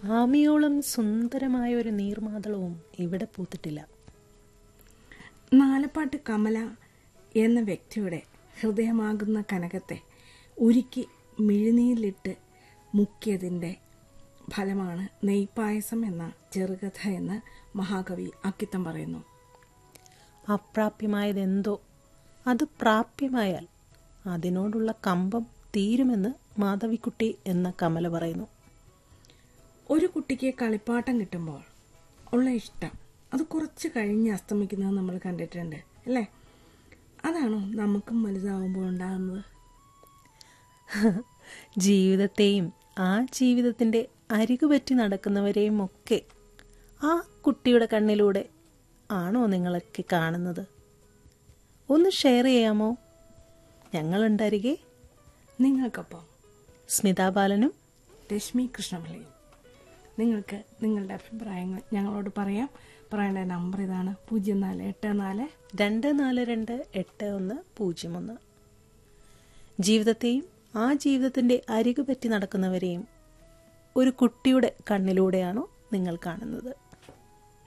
ആമിയോളം സുന്ദരമായ ഒരു നീർമാതളവും ഇവിടെ പൂത്തിട്ടില്ല നാലപ്പാട്ട് കമല എന്ന വ്യക്തിയുടെ ഹൃദയമാകുന്ന കനകത്തെ ഉരുക്കി മിഴുനീരിലിട്ട് മുക്കിയതിൻ്റെ ഫലമാണ് നെയ്പായസം എന്ന ചെറുകഥ എന്ന് മഹാകവി അക്കിത്തം പറയുന്നു അപ്രാപ്യമായതെന്തോ അത് പ്രാപ്യമായാൽ അതിനോടുള്ള കമ്പം തീരുമെന്ന് മാധവിക്കുട്ടി എന്ന കമല പറയുന്നു ഒരു കുട്ടിക്ക് കളിപ്പാട്ടം കിട്ടുമ്പോൾ ഉള്ള ഇഷ്ടം അത് കുറച്ച് കഴിഞ്ഞ് അസ്തമിക്കുന്നത് നമ്മൾ കണ്ടിട്ടുണ്ട് അല്ലേ അതാണോ നമുക്കും വലുതാവുമ്പോൾ ഉണ്ടാകുന്നത് ജീവിതത്തെയും ആ ജീവിതത്തിൻ്റെ അരികുപറ്റി നടക്കുന്നവരെയും ഒക്കെ ആ കുട്ടിയുടെ കണ്ണിലൂടെ ആണോ നിങ്ങളൊക്കെ കാണുന്നത് ഒന്ന് ഷെയർ ചെയ്യാമോ ഞങ്ങളുണ്ടരികെ നിങ്ങൾക്കൊപ്പം സ്മിതാ ബാലനും രശ്മി കൃഷ്ണപിള്ളയും നിങ്ങൾക്ക് നിങ്ങളുടെ അഭിപ്രായങ്ങൾ ഞങ്ങളോട് പറയാം പറയേണ്ട നമ്പർ ഇതാണ് പൂജ്യം നാല് എട്ട് നാല് രണ്ട് നാല് രണ്ട് എട്ട് ഒന്ന് പൂജ്യം ഒന്ന് ജീവിതത്തെയും ആ ജീവിതത്തിൻ്റെ അരികുപറ്റി നടക്കുന്നവരെയും ഒരു കുട്ടിയുടെ കണ്ണിലൂടെയാണോ നിങ്ങൾ കാണുന്നത്